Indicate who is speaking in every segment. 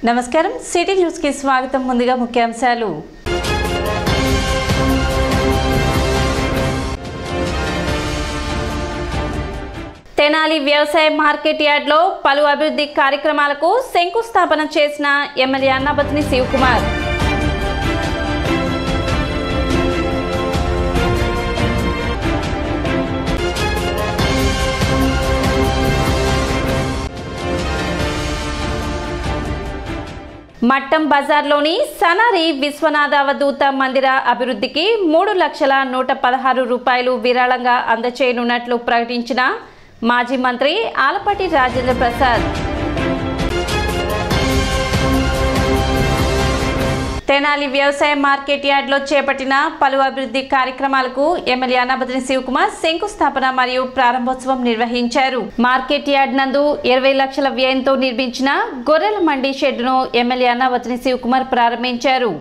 Speaker 1: నమస్కారం సిటీ న్యూస్కి స్వాగతం ముందుగా ముఖ్యాంశాలు తెనాలి వ్యవసాయ మార్కెట్ యార్డ్లో పలు అభివృద్ధి కార్యక్రమాలకు శంకుస్థాపన చేసిన ఎమ్మెల్యే అన్నాబతిని శివకుమార్ మట్టం బజార్లోని సనారి విశ్వనాథావధూత మందిర అభివృద్ధికి మూడు లక్షల నూట పదహారు రూపాయలు విరాళంగా అందచేయనున్నట్లు ప్రకటించిన మాజీ మంత్రి ఆలపాటి రాజేంద్ర ప్రసాద్ తెనాలి వ్యవసాయ మార్కెట్ యార్డ్లో చేపట్టిన పలు అభివృద్ధి కార్యక్రమాలకు ఎమ్మెల్యే అన్నబద్రి శివకుమార్ శంకుస్థాపన మరియు ప్రారంభోత్సవం నిర్వహించారు మార్కెట్ యార్డ్ నందు ఇరవై లక్షల వ్యయంతో నిర్మించిన గొర్రెల మండి షెడ్డును ఎమ్మెల్యే అన్నబద్రి శివకుమార్ ప్రారంభించారు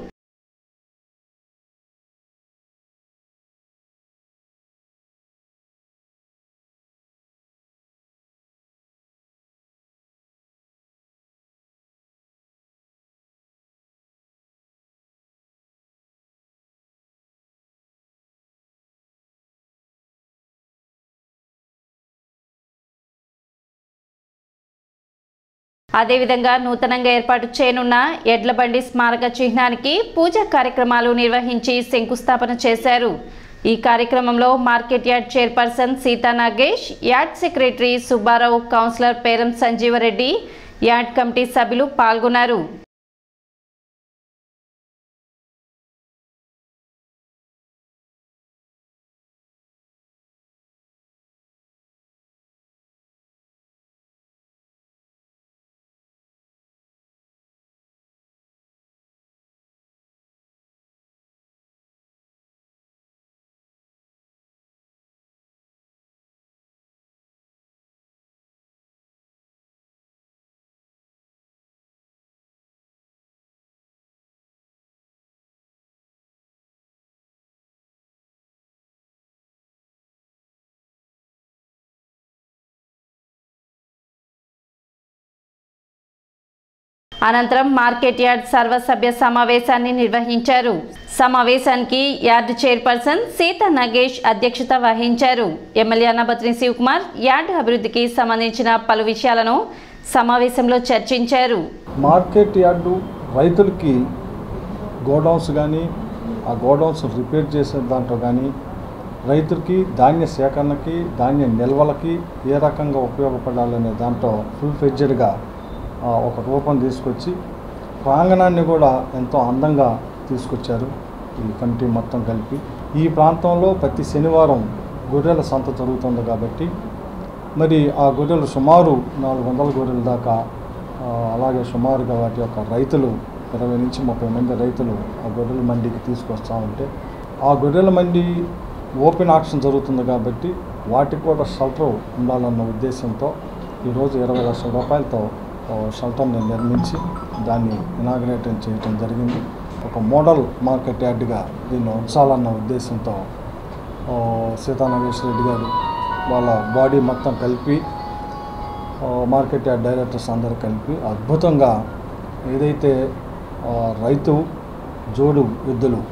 Speaker 1: అదేవిధంగా నూతనంగా ఏర్పాటు చేయనున్న ఎడ్లబండి స్మారక చిహ్నానికి పూజా కార్యక్రమాలు నిర్వహించి శంకుస్థాపన చేశారు ఈ కార్యక్రమంలో market yard chairperson Sita Nagesh yard secretary Subbarao councillor Peram Sanjeevareddy yard committee సభ్యులు పాల్గొన్నారు అనంతరం మార్కెట్ యార్డ్ సర్వసభ్య సమావేశాన్ని నిర్వహించారు సమావేశానికి యార్డ్ చైర్పర్సన్ సీత నగేష్ అధ్యక్షత వహించారు ఎమ్మెల్యే అన్నబత్రి శివకుమార్ యార్డ్ అభివృద్ధికి సంబంధించిన పలు విషయాలను సమావేశంలో చర్చించారు
Speaker 2: మార్కెట్ యార్డు రైతులకి గోడౌన్స్ కానీ ఆ గోడౌన్స్ రిపేర్ చేసే దాంట్లో కానీ రైతులకి ధాన్య సేకరణకి ధాన్య నిల్వలకి ఏ రకంగా ఉపయోగపడాలనే దాంట్లో ఫుల్ ఫ్లెడ్జెడ్గా ఒక రూపం తీసుకొచ్చి ప్రాంగణాన్ని కూడా ఎంతో అందంగా తీసుకొచ్చారు ఈ కమిటీ మొత్తం కలిపి ఈ ప్రాంతంలో ప్రతి శనివారం గొర్రెల సంత జరుగుతుంది కాబట్టి మరి ఆ గొర్రెలు సుమారు నాలుగు వందల గొర్రెల దాకా ఆ, అలాగే సుమారుగా వాటి యొక్క రైతులు ఇరవై నుంచి ముప్పై మంది రైతులు ఆ గొర్రెల మండికి తీసుకొస్తూ ఉంటే ఆ గొర్రెల మండి ఓపెన్ ఆక్షన్ జరుగుతుంది కాబట్టి వాటికి కూడా షెల్టర్ ఉండాలన్న ఉద్దేశంతో ఈరోజు ఇరవై లక్షల రూపాయలతో ఆ, షెల్టర్ని నిర్మించి దాన్ని ఇనాగ్రేట్ చేయటం జరిగింది ఒక మోడల్ మార్కెట్ యార్డ్గా దీన్ని ఉంచాలన్న ఉద్దేశంతో ఆ, సీతానాగేశ్వర రెడ్డి గారు వాళ్ళ బాడీ మొత్తం కలిపి ఆ, మార్కెట్ యార్డ్ డైరెక్టర్స్ అందరూ కలిపి అద్భుతంగా ఏదైతే ఆ, రైతు జోడు ఎద్దులు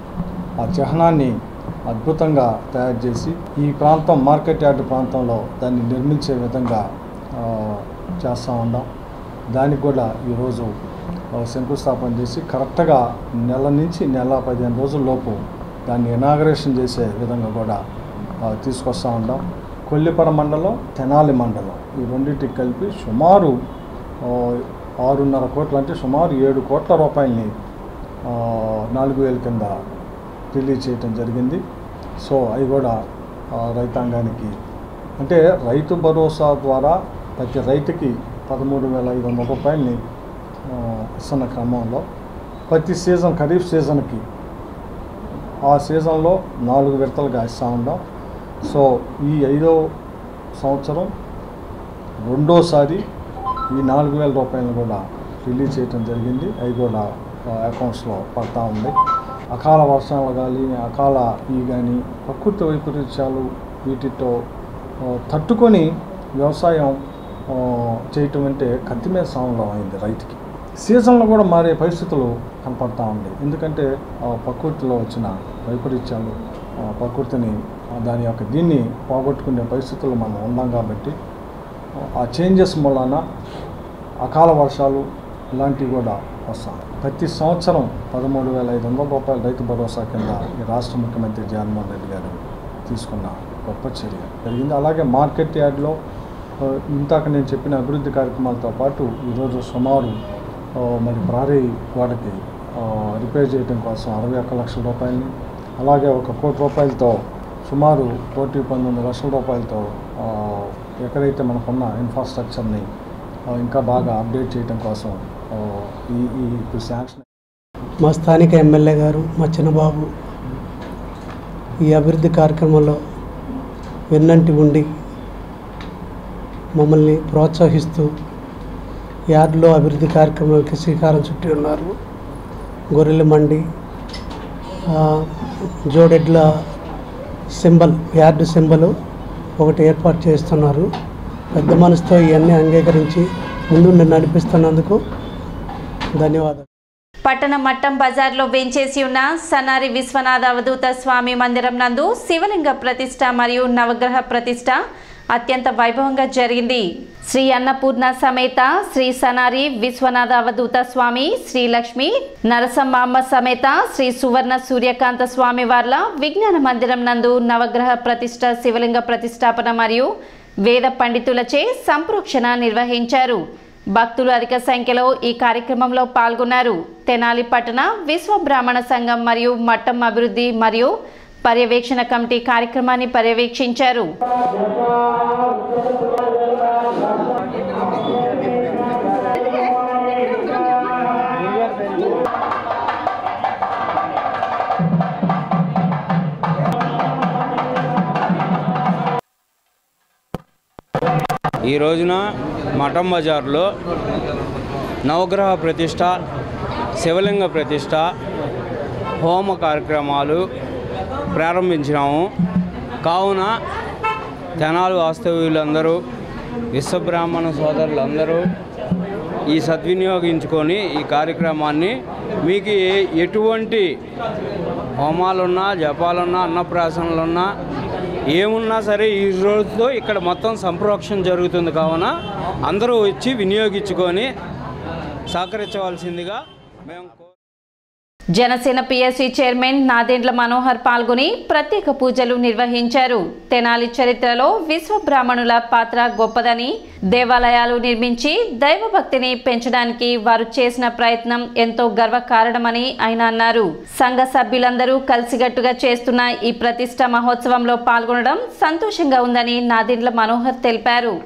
Speaker 2: ఆ చిహ్నాన్ని అద్భుతంగా తయారు చేసి ఈ ప్రాంతం మార్కెట్ యార్డ్ ప్రాంతంలో దాన్ని నిర్మించే విధంగా ఆ, చేస్తూ ఉన్నాం దానికి కూడా ఈరోజు ఆ, శంకుస్థాపన చేసి కరెక్ట్గా నెల నుంచి నెల పదిహేను రోజుల లోపు దాన్ని ఇనాగరేషన్ చేసే విధంగా కూడా ఆ, తీసుకొస్తూ ఉంటాం కొల్లిపర మండలం తెనాలి మండలం ఈ రెండింటికి కలిపి సుమారు ఆ, ఆరున్నర కోట్లు అంటే సుమారు ఏడు కోట్ల రూపాయలని ఆ, నాలుగు వేల కింద రిలీజ్ చేయటం జరిగింది సో అవి కూడా ఆ, రైతాంగానికి అంటే రైతు భరోసా ద్వారా ప్రతి రైతుకి పదమూడు వేల ఐదు వందల రూపాయలని ఆ, ఇస్తున్న క్రమంలో ప్రతి సీజన్ ఖరీఫ్ సీజన్కి ఆ సీజన్లో నాలుగు విడతలుగా ఇస్తూ ఉన్నాం సో ఈ ఐదో సంవత్సరం రెండోసారి ఈ నాలుగు వేల రూపాయలను కూడా రిలీజ్ చేయటం జరిగింది అవి కూడా అకౌంట్స్లో పడతా ఉంది అకాల వర్షాలు కానీ అకాల ఈ కానీ ప్రకృతి వైపరీత్యాలు వీటితో ఆ, తట్టుకొని వ్యవసాయం ఆ, చేయటం అంటే కత్తి మీద సాంలో అయింది రైతుకి సీజన్లో కూడా మారే పరిస్థితులు కనపడతా ఉంది ఎందుకంటే ఆ, ప్రకృతిలో వచ్చిన వైపరీత్యాలు ఆ, ప్రకృతిని ఆ, దాని యొక్క దీన్ని పోగొట్టుకునే పరిస్థితుల్లో మనం ఉన్నాం కాబట్టి ఆ చేంజెస్ మూలాన అకాల వర్షాలు ఇలాంటివి కూడా వస్తాం ప్రతి సంవత్సరం పదమూడు వేల ఐదు వందల రూపాయల రైతు భరోసా కింద ఈ రాష్ట్ర ముఖ్యమంత్రి జగన్మోహన్ రెడ్డి గారు తీసుకున్న గొప్ప చర్య జరిగింది అలాగే మార్కెట్ యార్డ్లో ఆ, ఇందాక నేను చెప్పిన అభివృద్ధి కార్యక్రమాలతో పాటు ఈరోజు సుమారు ఆ, మరి ప్రహరీ గోడకి ఆ, రిపేర్ చేయడం కోసం అరవై ఒక్క లక్షల రూపాయలని అలాగే ఒక కోటి రూపాయలతో సుమారు కోటి పంతొమ్మిది లక్షల రూపాయలతో ఆ, ఎక్కడైతే మనకున్న ఇన్ఫ్రాస్ట్రక్చర్ని ఆ, ఇంకా బాగా అప్డేట్ చేయడం కోసం ఆ, ఈ ఈ ఇప్పుడు శాంక్షన్
Speaker 3: మా స్థానిక ఎమ్మెల్యే గారు మా చిన్నబాబు ఈ అభివృద్ధి కార్యక్రమంలో వెన్నంటి ఉండి మమ్మల్ని ప్రోత్సహిస్తూ యార్డ్లో అభివృద్ధి కార్యక్రమాలకి శ్రీకారం చుట్టి ఉన్నారు గొర్రెల మండి ఆ, జోడెడ్ల సింబల్ యార్డు సింబల్ ఒకటి ఏర్పాటు చేస్తున్నారు పెద్ద మనసుతో ఇవన్నీ అంగీకరించి ముందుండి నడిపిస్తున్నందుకు ధన్యవాదాలు
Speaker 1: పట్టణ మట్టం బజార్లో వేంచేసి ఉన్న సనారి విశ్వనాథ అవధూత స్వామి మందిరం నందు శివలింగ ప్రతిష్ట మరియు నవగ్రహ ప్రతిష్ట అత్యంత వైభవంగా జరిగింది శ్రీ అన్నపూర్ణ సమేత శ్రీ సనారి విశ్వనాథ అవధూత స్వామి శ్రీ లక్ష్మి నరసమ్మ సమేత శ్రీ సువర్ణ సూర్యకాంత స్వామి వార్ల విజ్ఞాన మందిరం నందు నవగ్రహ ప్రతిష్ట శివలింగ ప్రతిష్టాపన మరియు వేద పండితులచే సంప్రోక్షణ నిర్వహించారు భక్తులు అధిక సంఖ్యలో ఈ కార్యక్రమంలో పాల్గొన్నారు తెనాలి పట్టణ విశ్వ బ్రాహ్మణ సంఘం మరియు మట్టం అభివృద్ధి మరియు పర్యవేక్షణ కమిటీ కార్యక్రమాన్ని పర్యవేక్షించారు
Speaker 4: ఈ రోజున మఠం బజార్లో నవగ్రహ ప్రతిష్ట శివలింగ ప్రతిష్ట హోమ కార్యక్రమాలు ప్రారంభించినాము కావున తెనాలు వాస్తవ్యులందరూ విశ్వబ్రాహ్మణ సోదరులందరూ ఈ సద్వినియోగించుకొని ఈ కార్యక్రమాన్ని మీకు ఏ- ఎటువంటి హోమాలున్నా జపాలున్నా అన్నప్రాసనలున్నా ఏమున్నా సరే ఈ రోజుతో ఇక్కడ మొత్తం సంప్రోక్షణ జరుగుతుంది కావున అందరూ వచ్చి వినియోగించుకొని సహకరించవలసిందిగా మేము కో-
Speaker 1: జనసేన పిఎస్సి చైర్మన్ నాదెండ్ల మనోహర్ పాల్గొని ప్రత్యేక పూజలు నిర్వహించారు తెనాలి చరిత్రలో విశ్వ బ్రాహ్మణుల పాత్ర గొప్పదని దేవాలయాలు నిర్మించి దైవభక్తిని పెంచడానికి వారు చేసిన ప్రయత్నం ఎంతో గర్వకారణమని ఆయన అన్నారు సంఘ సభ్యులందరూ కలిసిగట్టుగా చేస్తున్న ఈ ప్రతిష్ట మహోత్సవంలో పాల్గొనడం సంతోషంగా ఉందని నాదెండ్ల మనోహర్ తెలిపారు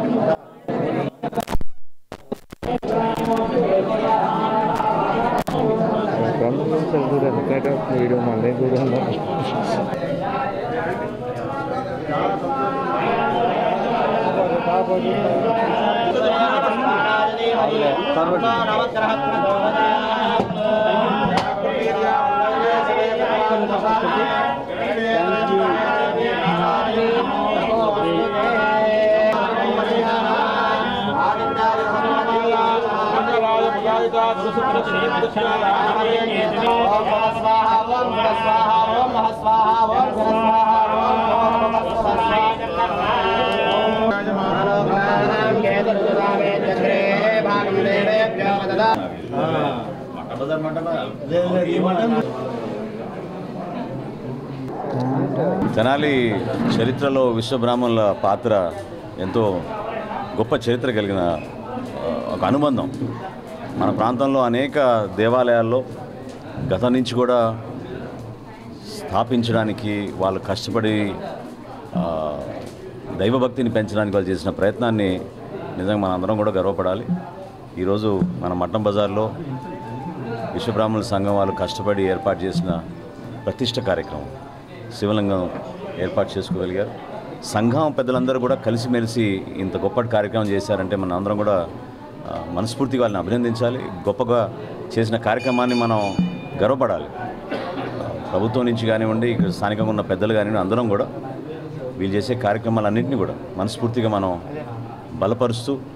Speaker 5: తెనాలి చరిత్రలో విశ్వబ్రాహ్మణుల పాత్ర ఎంతో గొప్ప చరిత్ర కలిగిన ఆ, ఒక అనుబంధం మన ప్రాంతంలో అనేక దేవాలయాల్లో గతం నుంచి కూడా స్థాపించడానికి వాళ్ళు కష్టపడి ఆ, దైవభక్తిని పెంచడానికి వాళ్ళు చేసిన ప్రయత్నాన్ని నిజంగా మన అందరం కూడా గర్వపడాలి ఈరోజు మన మట్టం బజార్లో విశ్వబ్రాహ్మణుల సంఘం వాళ్ళు కష్టపడి ఏర్పాటు చేసిన ప్రతిష్ట కార్యక్రమం శివలింగం ఏర్పాటు చేసుకోగలిగారు సంఘం పెద్దలందరూ కూడా కలిసిమెలిసి ఇంత గొప్ప కార్యక్రమం చేశారంటే మన అందరం కూడా ఆ, మనస్ఫూర్తిగా వాళ్ళని అభినందించాలి గొప్పగా చేసిన కార్యక్రమాన్ని మనం గర్వపడాలి ఆ, ప్రభుత్వం నుంచి కానివ్వండి ఇక్కడ స్థానికంగా ఉన్న పెద్దలు కానివ్వండి అందరం కూడా వీళ్ళు చేసే కార్యక్రమాలన్నింటినీ కూడా మనస్ఫూర్తిగా మనం బలపరుస్తూ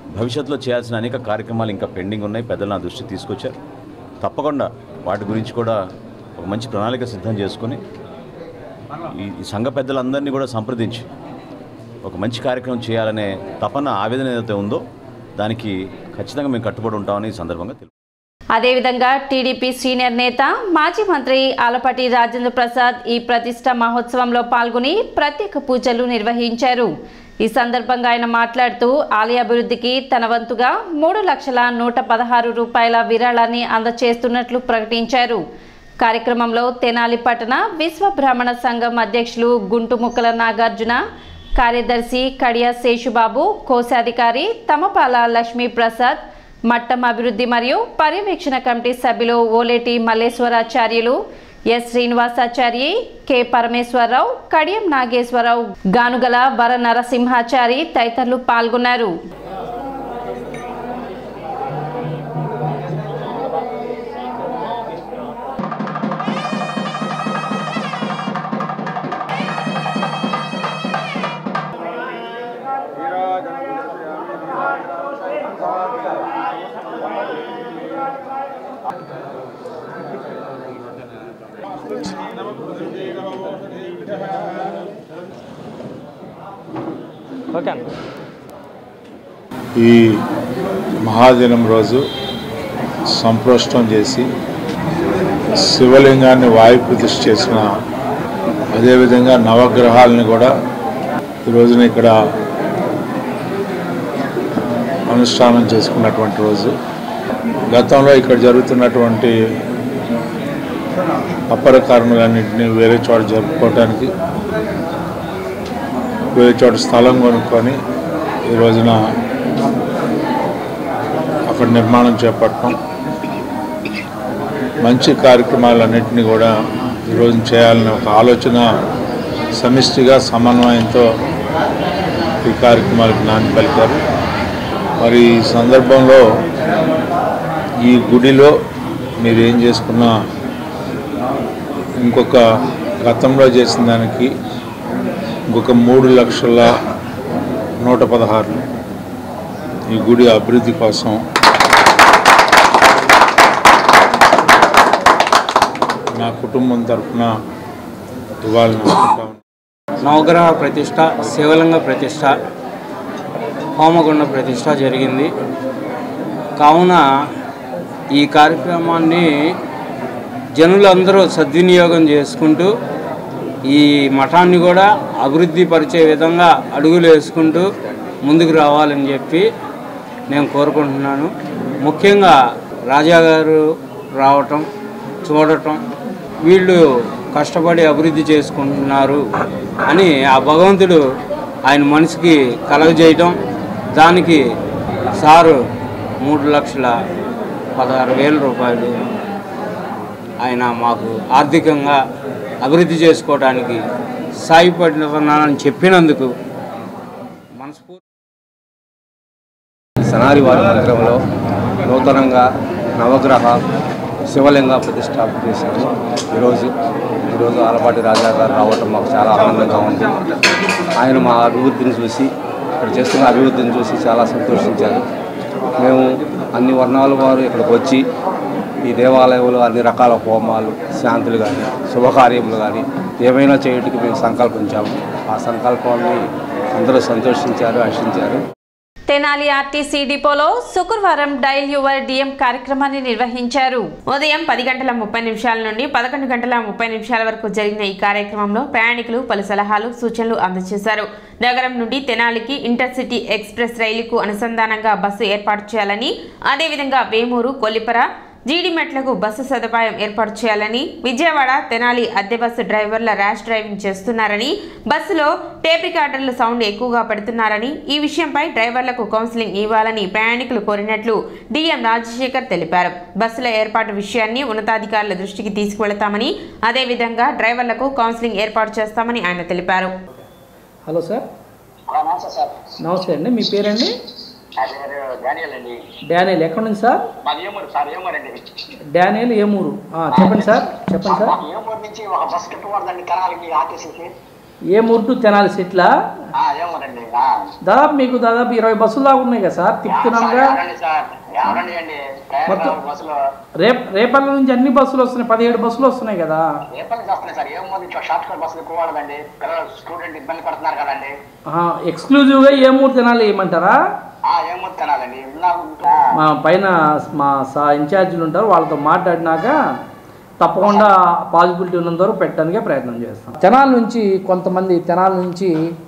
Speaker 5: భవిష్యత్తులో చేయాల్సిన అనేక కార్యక్రమాలు ఇంకా పెండింగ్ ఉన్నాయి పెద్దలు నా దృష్టికి తీసుకొచ్చారు తప్పకుండా వాటి గురించి కూడా ఒక మంచి ప్రణాళిక సిద్ధం చేసుకొని ఈ ఈ సంఘ పెద్దలందరినీ కూడా సంప్రదించి ఒక మంచి కార్యక్రమం చేయాలనే తపన ఆవేదన ఏదైతే ఉందో దానికి ఖచ్చితంగా మేము కట్టుబడి ఉంటామని ఈ సందర్భంగా తెలుపు
Speaker 1: అదేవిధంగా టీడీపీ సీనియర్ నేత మాజీ మంత్రి ఆలపాటి రాజేంద్ర ప్రసాద్ ఈ ప్రతిష్ట మహోత్సవంలో పాల్గొని ప్రత్యేక పూజలు నిర్వహించారు ఈ సందర్భంగా ఆయన మాట్లాడుతూ ఆలయ అభివృద్ధికి తన వంతుగా మూడు లక్షల నూట పదహారు రూపాయల విరాళాన్ని అందచేస్తున్నట్లు ప్రకటించారు కార్యక్రమంలో తెనాలి పట్టణ విశ్వ బ్రాహ్మణ సంఘం అధ్యక్షులు గుంటుముక్కల నాగార్జున కార్యదర్శి కడియా శేషుబాబు కోశాధికారి తమపాల లక్ష్మీ ప్రసాద్ మట్టం అభివృద్ధి మరియు పర్యవేక్షణ కమిటీ సభ్యులు ఓలేటి మల్లేశ్వరాచార్యులు ఎస్ శ్రీనివాసాచారి కె పరమేశ్వరరావు కడియం నాగేశ్వరరావు గానుగల వర నరసింహాచారి తదితరులు పాల్గొన్నారు
Speaker 6: ఈ మహాదినం రోజు సంప్రోష్టం చేసి శివలింగాన్ని వాయు ప్రతిష్ఠ చేసిన అదేవిధంగా నవగ్రహాలని కూడా ఈ రోజున ఇక్కడ అనుష్ఠానం చేసుకున్నటువంటి రోజు గతంలో ఇక్కడ జరుగుతున్నటువంటి అపర కారణాలన్నింటినీ వేరే చోట జరుపుకోవటానికి వేరే చోట స్థలం కొనుక్కొని ఈ రోజున అక్కడ నిర్మాణం చేపట్టడం మంచి కార్యక్రమాలన్నింటినీ కూడా ఈరోజు చేయాలనే ఒక ఆలోచన సమిష్టిగా సమన్వయంతో ఈ కార్యక్రమాలకు నాని పలికారు మరి ఈ సందర్భంలో ఈ గుడిలో మీరు ఏం చేసుకున్నా ఇంకొక గతంలో చేసిన దానికి ఇంకొక మూడు లక్షల నూట పదహారు ఈ గుడి అభివృద్ధి కోసం నా కుటుంబం తరఫున ఇవ్వాలని అనుకుంటాను
Speaker 4: నవగ్రహ ప్రతిష్ట శివలింగ ప్రతిష్ట హోమగుండ ప్రతిష్ట జరిగింది కావున ఈ కార్యక్రమాన్ని జనులందరూ సద్వినియోగం చేసుకుంటూ ఈ మఠాన్ని కూడా అభివృద్ధి పరిచే విధంగా అడుగులు వేసుకుంటూ ముందుకు రావాలని చెప్పి నేను కోరుకుంటున్నాను ముఖ్యంగా రాజా గారు రావటం చూడటం వీళ్ళు కష్టపడి అభివృద్ధి చేసుకుంటున్నారు అని ఆ భగవంతుడు ఆయన మనసుకి కలగజేయటం దానికి సారు మూడు లక్షల పదహారు వేల రూపాయలు ఆయన మాకు ఆర్థికంగా అభివృద్ధి చేసుకోవడానికి సాయపడుతున్నానని చెప్పినందుకు మనస్ఫూర్తి
Speaker 7: సనారి వారి మందిరంలో నూతనంగా నవగ్రహ శివలింగ ప్రతిష్టాపన చేశాము ఈరోజు ఈరోజు ఆలపాటి రాజా గారు రావటం మాకు చాలా ఆనందంగా ఉంది ఆయన మా అభివృద్ధిని చూసి ఇక్కడ చేస్తున్న అభివృద్ధిని చూసి చాలా సంతోషించారు మేము అన్ని వర్ణాల వారు ఇక్కడికి వచ్చి ఈ దేవాలయంలో అన్ని రకాల హోమాలు శాంతులు కానీ శుభకార్యములు కానీ ఏమైనా చేయడానికి మేము సంకల్పించాము ఆ సంకల్పాన్ని అందరూ సంతోషించారు హర్షించారు
Speaker 1: తెనాలి ఆర్టీసీ డిపోలో శుక్రవారం డైల్ యువర్ డిఎం కార్యక్రమాన్ని నిర్వహించారు
Speaker 8: ఉదయం పది గంటల ముప్పై నిమిషాల నుండి పదకొండు గంటల ముప్పై నిమిషాల వరకు జరిగిన ఈ కార్యక్రమంలో ప్రయాణికులు పలు సలహాలు సూచనలు అందజేశారు నగరం నుండి తెనాలికి ఇంటర్సిటీ ఎక్స్ప్రెస్ రైలుకు అనుసంధానంగా బస్సు ఏర్పాటు చేయాలని అదేవిధంగా వేమూరు కొల్లిపర జీడిమెట్లకు బస్సు సదుపాయం ఏర్పాటు చేయాలని విజయవాడ తెనాలి అద్దె బస్సు డ్రైవర్ల ర్యాష్ డ్రైవింగ్ చేస్తున్నారని బస్సులో టేప్ రికార్డర్ల సౌండ్ ఎక్కువగా పెడుతున్నారని ఈ విషయంపై డ్రైవర్లకు కౌన్సిలింగ్ ఇవ్వాలని ప్రయాణికులు కోరినట్లు డిఎం రాజశేఖర్ తెలిపారు బస్సుల ఏర్పాటు విషయాన్ని ఉన్నతాధికారుల దృష్టికి తీసుకువెళతామని అదేవిధంగా డ్రైవర్లకు కౌన్సిలింగ్ ఏర్పాటు చేస్తామని ఆయన తెలిపారు
Speaker 9: హలో సార్ నమస్తే అండి మీ పేరండి డానియల్ ఎక్కడ నుంచి సార్ డానియల్ ఏమూరు ఆ, చెప్పండి సార్ చెప్పండి సార్
Speaker 10: ఏమూరు నుంచి ఒక బస్ కట్టుకోవద్దండి తెనాలికి ఆర్టీసీకి
Speaker 9: ఏ ముర్టు తెనాలి సిట్లా
Speaker 10: ఏమోనండి
Speaker 9: దాదాపు మీకు దాదాపు ఇరవై బస్సులు దాకా ఉన్నాయి కదా సార్ తిప్పుతున్నాంగా
Speaker 10: సార్ ఎవరండి అండి
Speaker 9: మొత్తం
Speaker 10: బస్సులో
Speaker 9: రేప్ రేపల్ల నుంచి అన్ని బస్సులు వస్తున్నాయి పదిహేడు బస్సులు వస్తున్నాయి కదా
Speaker 10: ఏ పని చేస్తున్నాయి సార్ ఏమో షార్ట్ కట్ బస్సులు ఎక్కువ వాడదండి పిల్లలు స్టూడెంట్ ఇబ్బంది పడుతున్నారు కదండి
Speaker 9: ఆహా, ఎక్స్క్లూజివ్గా ఏ మూడు తినాలి ఏమంటారా
Speaker 10: ఆ ఏమో తినాలండి ఉన్నాము.
Speaker 9: మా పైన మా సా ఇన్ఛార్జీలు ఉంటారు వాళ్ళతో మాట్లాడినాక తప్పకుండా పాజిబిలిటీ ఉన్నంత వరకు పెట్టడానికి ప్రయత్నం చేస్తాం తెనాల నుంచి కొంతమంది తెనాల నుంచి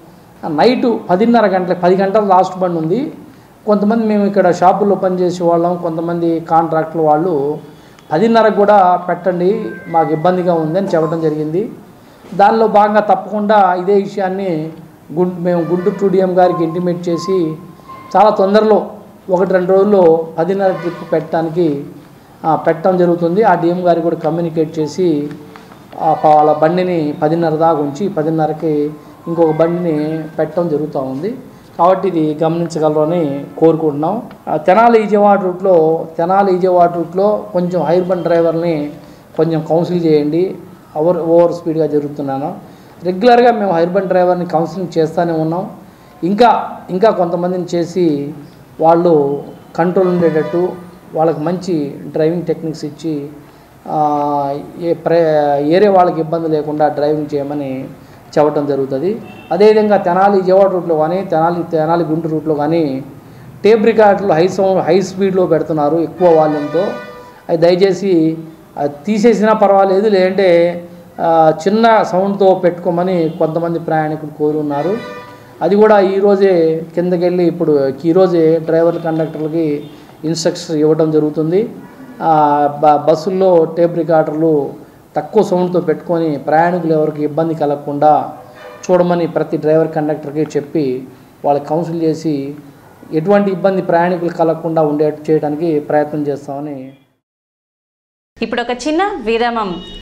Speaker 9: నైటు పదిన్నర గంటలకు పది గంటల లాస్ట్ బండి ఉంది కొంతమంది మేము ఇక్కడ షాపుల్లో పనిచేసే వాళ్ళం కొంతమంది కాంట్రాక్టుల వాళ్ళు పదిన్నరకు కూడా పెట్టండి మాకు ఇబ్బందిగా ఉందని చెప్పడం జరిగింది దానిలో భాగంగా తప్పకుండా ఇదే విషయాన్ని గుంటూ మేము గుంటూరు టూడిఎం గారికి ఇంటిమేట్ చేసి చాలా తొందరలో ఒకటి రెండు రోజుల్లో పదిన్నర ట్రిప్ పెట్టడానికి ఆ, పెట్టడం జరుగుతుంది ఆ డిఎం గారికి కూడా కమ్యూనికేట్ చేసి ఆ ప- వాళ్ళ బండిని పదిన్నర దాకా ఉంచి పదిన్నరకి ఇంకొక బండిని పెట్టడం జరుగుతూ ఉంది కాబట్టి ఇది గమనించగలరని కోరుకుంటున్నాం ఆ, తెనాలి ఈజీవాడ రూట్లో తెనాలి ఈజీవాడ రూట్లో కొంచెం హైర్ బండ్ డ్రైవర్ని కొంచెం కౌన్సిల్ చేయండి ఓవర్ ఓవర్ స్పీడ్గా జరుగుతున్నాను రెగ్యులర్గా మేము హైర్ బండ్ డ్రైవర్ని కౌన్సిలింగ్ చేస్తూనే ఉన్నాం ఇంకా ఇంకా కొంతమందిని చేసి వాళ్ళు కంట్రోల్ ఉండేటట్టు వాళ్ళకి మంచి డ్రైవింగ్ టెక్నిక్స్ ఇచ్చి ఆ, ఏ ప్ర ఏరే వాళ్ళకి ఇబ్బంది లేకుండా డ్రైవింగ్ చేయమని చెప్పడం జరుగుతుంది అదేవిధంగా తెనాలి విజయవాడ రూట్లో కానీ తెనాలి తెనాలి గుంటూరు రూట్లో కానీ టేప్ రికార్డులు హై సౌండ్ హై స్పీడ్లో పెడుతున్నారు ఎక్కువ వాల్యూమ్తో అది దయచేసి అది తీసేసినా పర్వాలేదు లేదంటే ఆ, చిన్న సౌండ్తో పెట్టుకోమని కొంతమంది ప్రయాణికులు కోరున్నారు అది కూడా ఈరోజే కిందకెళ్ళి ఇప్పుడు ఈరోజే డ్రైవర్ కండక్టర్లకి ఇన్స్ట్రక్షన్స్ ఇవ్వడం జరుగుతుంది ఆ, బ- బస్సుల్లో టేప్ రికార్డర్లు తక్కువ సౌండ్తో పెట్టుకొని ప్రయాణికులు ఎవరికి ఇబ్బంది కలగకుండా చూడమని ప్రతి డ్రైవర్ కండక్టర్కి చెప్పి వాళ్ళకి కౌన్సిల్ చేసి ఎటువంటి ఇబ్బంది ప్రయాణికులు కలగకుండా ఉండేట్టు చేయడానికి ప్రయత్నం చేస్తామని
Speaker 1: ఇప్పుడు ఒక చిన్న విరామం